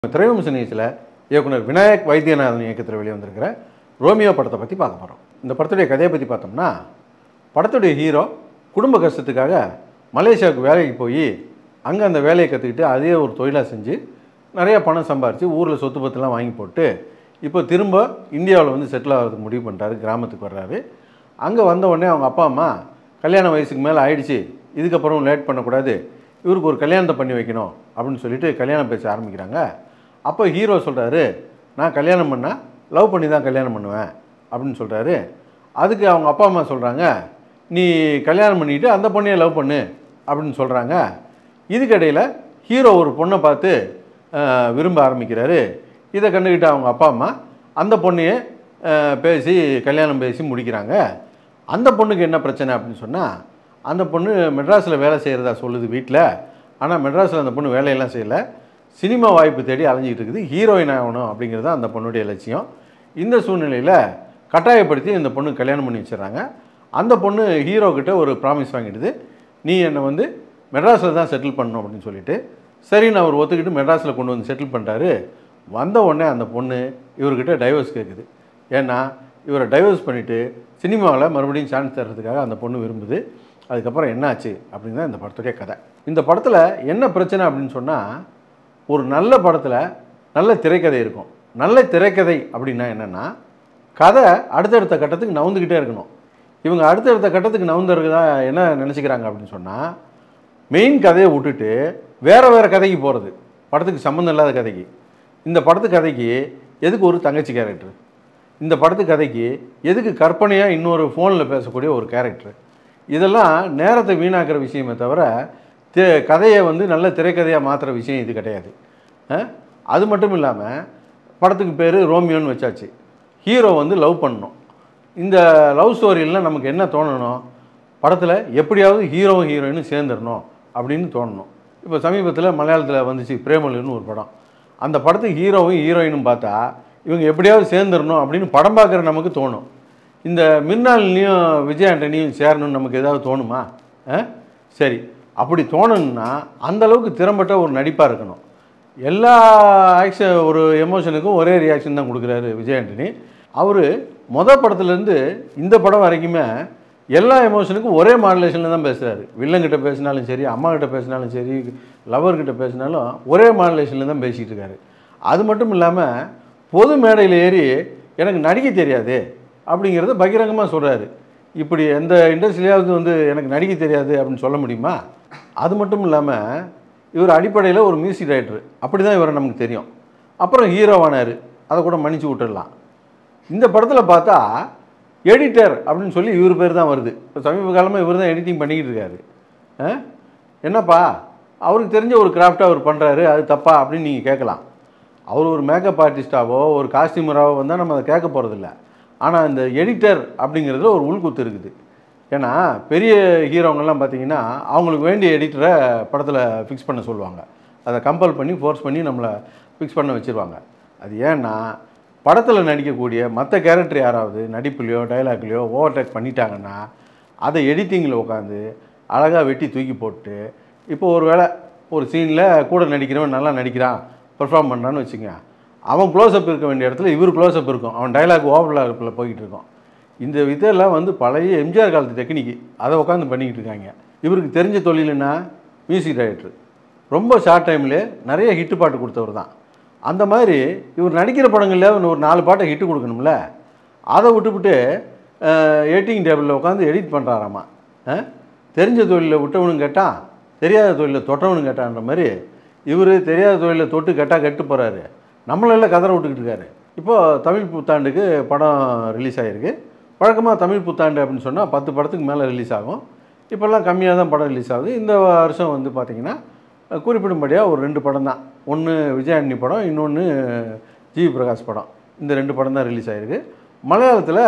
திரைவம்ச நிகழ்ச்சியில் இயக்குனர் விநாயக் வைத்தியநாதன் இயக்கத்தில் வெளியே வந்திருக்கிற ரோமியோ படத்தை பற்றி பார்க்க போகிறோம் இந்த படத்துடைய கதையை பற்றி பார்த்தோம்னா படத்துடைய ஹீரோ குடும்ப கஷ்டத்துக்காக மலேசியாவுக்கு வேலைக்கு போய் அங்கே அந்த வேலையை கற்றுக்கிட்டு அதே ஒரு தொழிலாக செஞ்சு நிறைய பணம் சம்பாரித்து ஊரில் சொத்து பத்துலாம் வாங்கி போட்டு இப்போ திரும்ப இந்தியாவில் வந்து செட்டில் ஆகிறதுக்கு முடிவு பண்ணிட்டாரு கிராமத்துக்கு வர்றாரு அங்கே வந்த உடனே அவங்க அப்பா அம்மா கல்யாண வயசுக்கு மேலே ஆயிடுச்சு இதுக்கப்புறம் லேட் பண்ணக்கூடாது இவருக்கு ஒரு கல்யாணத்தை பண்ணி வைக்கணும் அப்படின்னு சொல்லிட்டு கல்யாணம் பேச ஆரம்பிக்கிறாங்க அப்போ ஹீரோ சொல்கிறாரு நான் கல்யாணம் பண்ணால் லவ் பண்ணி தான் கல்யாணம் பண்ணுவேன் அப்படின்னு சொல்கிறாரு அதுக்கு அவங்க அப்பா அம்மா சொல்கிறாங்க நீ கல்யாணம் பண்ணிட்டு அந்த பொண்ணையே லவ் பண்ணு அப்படின்னு சொல்கிறாங்க இதுக்கிடையில் ஹீரோ ஒரு பொண்ணை பார்த்து அஹ், விரும்ப ஆரம்பிக்கிறாரு இதை கண்டுக்கிட்ட அவங்க அப்பா அம்மா அந்த பொண்ணையே அஹ், பேசி கல்யாணம் பேசி முடிக்கிறாங்க அந்த பொண்ணுக்கு என்ன பிரச்சனை அப்படின்னு சொன்னால் அந்த பொண்ணு மெட்ராஸில் வேலை செய்கிறதா சொல்லுது வீட்டில் ஆனால் மெட்ராஸில் அந்த பொண்ணு வேலையெல்லாம் செய்யலை சினிமா வாய்ப்பு தேடி அலைஞ்சிட்டு இருக்குது ஹீரோயின் ஆகணும் அப்படிங்கிறது தான் அந்த பொண்ணுடைய லட்சியம் இந்த சூழ்நிலையில் கட்டாயப்படுத்தி இந்த பொண்ணு கல்யாணம் பண்ணி வச்சிடுறாங்க அந்த பொண்ணு ஹீரோ கிட்ட ஒரு ப்ராமிஸ் வாங்கிடுது நீ என்னை வந்து மெட்ராஸில் தான் செட்டில் பண்ணணும் அப்படின்னு சொல்லிட்டு சரின்னு அவர் ஒத்துக்கிட்டு மெட்ராஸில் கொண்டு வந்து செட்டில் பண்ணிட்டாரு வந்த உடனே அந்த பொண்ணு இவர்கிட்ட டைவர்ஸ் கேட்குது ஏன்னா இவரை டைவர்ஸ் பண்ணிவிட்டு சினிமாவில் மறுபடியும் சான்ஸ் தர்றதுக்காக அந்த பொண்ணு விரும்புது அதுக்கப்புறம் என்னாச்சு அப்படின்னு தான் இந்த படத்துடைய கதை இந்த படத்தில் என்ன பிரச்சனை அப்படின்னு சொன்னால் ஒரு நல்ல படத்தில் நல்ல திரைக்கதை இருக்கும் நல்ல திரைக்கதை அப்படின்னா என்னென்னா கதை அடுத்தடுத்த கட்டத்துக்கு நவுந்துக்கிட்டே இருக்கணும் இவங்க அடுத்தடுத்த கட்டத்துக்கு நவுந்துறதா என்ன நினச்சிக்கிறாங்க அப்படின்னு சொன்னால் மெயின் கதையை விட்டுட்டு வேறு வேறு கதைக்கு போகிறது படத்துக்கு சம்மந்தம் இல்லாத கதைக்கு இந்த படத்து கதைக்கு எதுக்கு ஒரு தங்கச்சி கேரக்டர் இந்த படத்து கதைக்கு எதுக்கு கற்பனையாக இன்னொரு ஃபோனில் பேசக்கூடிய ஒரு கேரக்டர் இதெல்லாம் நேரத்தை வீணாக்குற விஷயமே தவிர தே கதையை வந்து நல்ல திரைக்கதையாக மாற்றுற விஷயம் இது கிடையாது அஹ்? அது மட்டும் இல்லாமல் படத்துக்கு பேர் ரோமியோன்னு வச்சாச்சு ஹீரோ வந்து லவ் பண்ணணும் இந்த லவ் ஸ்டோரியில் நமக்கு என்ன தோணணும் படத்தில் எப்படியாவது ஹீரோவும் ஹீரோயினும் சேர்ந்துடணும் அப்படின்னு தோணணும் இப்போ சமீபத்தில் மலையாளத்தில் வந்துச்சு பிரேமலுன்னு ஒரு படம் அந்த படத்துக்கு ஹீரோவும் ஹீரோயினும் பார்த்தா இவங்க எப்படியாவது சேர்ந்துடணும் அப்படின்னு படம் பார்க்குற நமக்கு தோணும் இந்த மின்னாலினியும் விஜய் ஆண்டனியும் சேரணும்னு நமக்கு ஏதாவது தோணுமா ஆ? சரி அப்படி தோணணும்னா அந்த அளவுக்கு திறம்பட்ட ஒரு நடிப்பாக இருக்கணும் எல்லா ஆக்ஷன் ஒரு எமோஷனுக்கும் ஒரே ரியாக்ஷன் தான் கொடுக்குறாரு விஜய் ஆண்டனி அவர் மொதல் படத்துலேருந்து இந்த படம் வரைக்குமே எல்லா எமோஷனுக்கும் ஒரே மாடுலேஷனில் தான் பேசுகிறாரு வில்லங்கிட்ட பேசினாலும் சரி அம்மா கிட்ட பேசினாலும் சரி லவர்கிட்ட பேசினாலும் ஒரே மாடுலேஷனில் தான் பேசிகிட்டு இருக்காரு அது மட்டும் இல்லாமல் பொது மேடையில் ஏறி எனக்கு நடிக்க தெரியாது அப்படிங்கிறத பகிரங்கமாக சொல்கிறாரு இப்படி எந்த இண்டஸ்ட்ரியாவது வந்து எனக்கு நடிக்க தெரியாது அப்படின்னு சொல்ல முடியுமா அது மட்டும் இல்லாமல் இவர் அடிப்படையில் ஒரு மியூசிக் டைரக்டர் அப்படி தான் இவரை நமக்கு தெரியும் அப்புறம் ஹீரோவானார் அதை கூட மன்னிச்சு விட்டுடலாம் இந்த படத்தில் பார்த்தா எடிட்டர் அப்படின்னு சொல்லி இவர் பேர் தான் வருது இப்போ சமீப காலமாக இவர் தான் எடிட்டிங் பண்ணிக்கிட்டு இருக்காரு ஆ? என்னப்பா அவருக்கு தெரிஞ்ச ஒரு கிராஃப்டாக அவர் பண்ணுறாரு அது தப்பா அப்படின்னு நீங்கள் கேட்கலாம் அவர் ஒரு மேக்கப் ஆர்டிஸ்டாவோ ஒரு காஸ்டியூமராவோ வந்தால் நம்ம அதை கேட்க போகிறதில்ல ஆனால் இந்த எடிட்டர் அப்படிங்கிறதுல ஒரு உள்குத்து இருக்குது ஏன்னா பெரிய ஹீரோங்கெல்லாம் பார்த்தீங்கன்னா அவங்களுக்கு வேண்டிய எடிட்டரை படத்தில் ஃபிக்ஸ் பண்ண சொல்லுவாங்க அதை கம்பல் பண்ணி ஃபோர்ஸ் பண்ணி நம்மளை ஃபிக்ஸ் பண்ண வச்சுருவாங்க அது ஏன்னா படத்தில் நடிக்கக்கூடிய மற்ற கேரக்டர் யாராவது நடிப்புலையோ டைலாக்லையோ ஓவர்டேக் பண்ணிட்டாங்கன்னா அதை எடிட்டிங்கில் உட்காந்து அழகாக வெட்டி தூக்கி போட்டு இப்போ ஒரு வேளை ஒரு சீனில் கூட நடிக்கிறவன் நல்லா நடிக்கிறான் பெர்ஃபார்ம் பண்ணுறான்னு வச்சுங்க அவன் க்ளோஸ்அப் இருக்க வேண்டிய இடத்துல இவர் க்ளோஸ்அப் இருக்கும் அவன் டைலாக் ஓவர்லாப்பில் போய்கிட்டு இருக்கும் இந்த இதெல்லாம் வந்து பழைய எம்ஜிஆர் காலத்து டெக்னிக்கு அதை உட்காந்து பண்ணிக்கிட்டு இருக்காங்க இவருக்கு தெரிஞ்ச தொழிலுன்னா மியூசிக் டைரக்டர் ரொம்ப ஷார்ட் டைம்லேயே நிறைய ஹிட்டு பாட்டு கொடுத்தவர் தான் அந்த மாதிரி இவர் நடிக்கிற படங்களில் இன்னும் ஒரு நாலு பாட்டை ஹிட்டு கொடுக்கணும்ல அதை விட்டுவிட்டு எடிட்டிங் டேபிளில் உட்காந்து எடிட் பண்ணுறாராமா தெரிஞ்ச தொழிலில் விட்டவனும் கேட்டான் தெரியாத தொழிலில் தொட்டவனும் கேட்டான்ற மாதிரி இவர் தெரியாத தொழிலில் தொட்டு கேட்டால் கெட்டு போகிறாரு நம்மளெல்லாம் கதற விட்டுக்கிட்டு இருக்காரு இப்போது தமிழ் புத்தாண்டுக்கு படம் ரிலீஸ் ஆகிருக்கு வழக்கமாக தமிழ் புத்தாண்டு அப்படின்னு சொன்னால் பத்து படத்துக்கு மேலே ரிலீஸ் ஆகும் இப்போல்லாம் கம்மியாக தான் படம் ரிலீஸ் ஆகுது இந்த வருஷம் வந்து பார்த்திங்கன்னா குறிப்பிடும்படியாக ஒரு ரெண்டு படம் தான் ஒன்று விஜயாண்டி படம் இன்னொன்று ஜிவி பிரகாஷ் படம் இந்த ரெண்டு படம் தான் ரிலீஸ் ஆகிருக்கு மலையாளத்தில்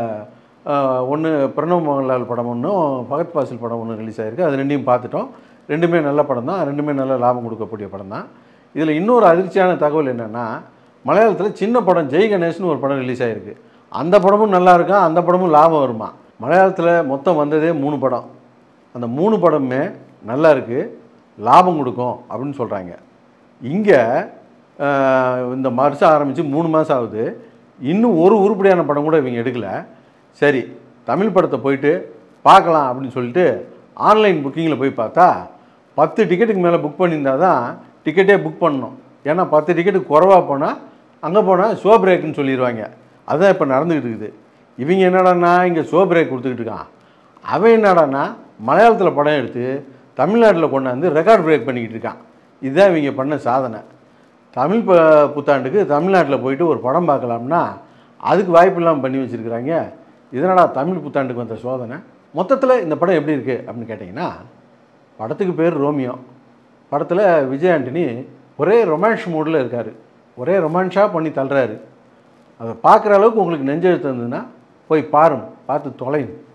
ஒன்று பிரணவ் மோகன்லால் படம் ஒன்றும் பகத் பாசில் படம் ஒன்று ரிலீஸ் ஆகிருக்கு அது ரெண்டையும் பார்த்துட்டோம் ரெண்டுமே நல்ல படம் தான் ரெண்டுமே நல்ல லாபம் கொடுக்கக்கூடிய படம் தான் இதில் இன்னொரு அதிர்ச்சியான தகவல் என்னென்னா மலையாளத்தில் சின்ன படம் ஜெய் கணேஷ்னு ஒரு படம் ரிலீஸ் ஆகிருக்கு அந்த படமும் நல்லா இருக்கும் அந்த படமும் லாபம் வருமா மலையாளத்தில் மொத்தம் வந்ததே மூணு படம் அந்த மூணு படமுமே நல்லா இருக்குது லாபம் கொடுக்கும் அப்படின்னு சொல்கிறாங்க இங்கே ஆஹ், இந்த வருஷம் ஆரம்பித்து மூணு மாதம் ஆகுது இன்னும் ஒரு உருப்படியான படம் கூட இவங்க எடுக்கல சரி தமிழ் படத்தை போயிட்டு பார்க்கலாம் அப்படின்னு சொல்லிட்டு ஆன்லைன் புக்கிங்கில் போய் பார்த்தா பத்து டிக்கெட்டுக்கு மேலே புக் பண்ணியிருந்தா தான் டிக்கெட்டே புக் பண்ணணும் ஏன்னா பத்து டிக்கெட்டுக்கு குறவா போனால் அங்கே போனால் ஷோ பிரேக்குன்னு சொல்லிடுவாங்க அதுதான் இப்போ நடந்துக்கிட்டு இருக்குது இவங்க என்னடான்னா இங்கே ஷோ பிரேக் கொடுத்துக்கிட்டு இருக்கான் அவன் என்னடான்னா மலையாளத்தில் படம் எடுத்து தமிழ்நாட்டில் கொண்டாந்து ரெக்கார்ட் பிரேக் பண்ணிக்கிட்டு இருக்கான் இதுதான் இவங்க பண்ண சாதனை தமிழ் ப புத்தாண்டுக்கு தமிழ்நாட்டில் போயிட்டு ஒரு படம் பார்க்கலாம்னா அதுக்கு வாய்ப்பு இல்லாமல் பண்ணி வச்சுருக்குறாங்க இதனடா தமிழ் புத்தாண்டுக்கு வந்த சோதனை மொத்தத்தில் இந்த படம் எப்படி இருக்குது அப்படின்னு கேட்டிங்கன்னா படத்துக்கு பேர் ரோமியோ படத்தில் விஜய் ஆண்டனி ஒரே ரொமான்ஸ் மூடில் இருக்கார் ஒரே ரொமான்ஸாக பண்ணி தள்ளுறாரு அதை பார்க்குற அளவுக்கு உங்களுக்கு நெஞ்செழுத்து இருந்ததுன்னா போய் பாருங்க பார்த்து தொலைங்க